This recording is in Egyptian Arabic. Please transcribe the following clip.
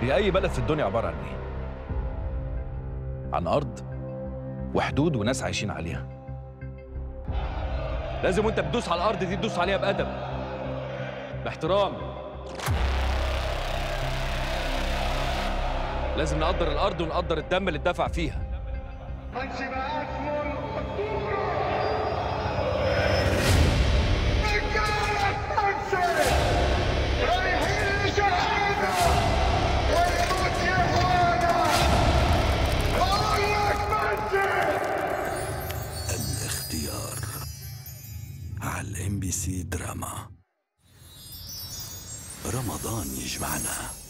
هي اي بلد في الدنيا عباره عن ايه عن ارض وحدود وناس عايشين عليها لازم وانت بتدوس على الارض دي تدوس عليها بادب باحترام لازم نقدر الارض ونقدر الدم اللي اتدفع فيها انشبه اسم الاسطوره رجاله انشبه رايحين لشهاده والموت يا اخوانا بقول لك منشب الاختيار على الام بي سي دراما رمضان يجمعنا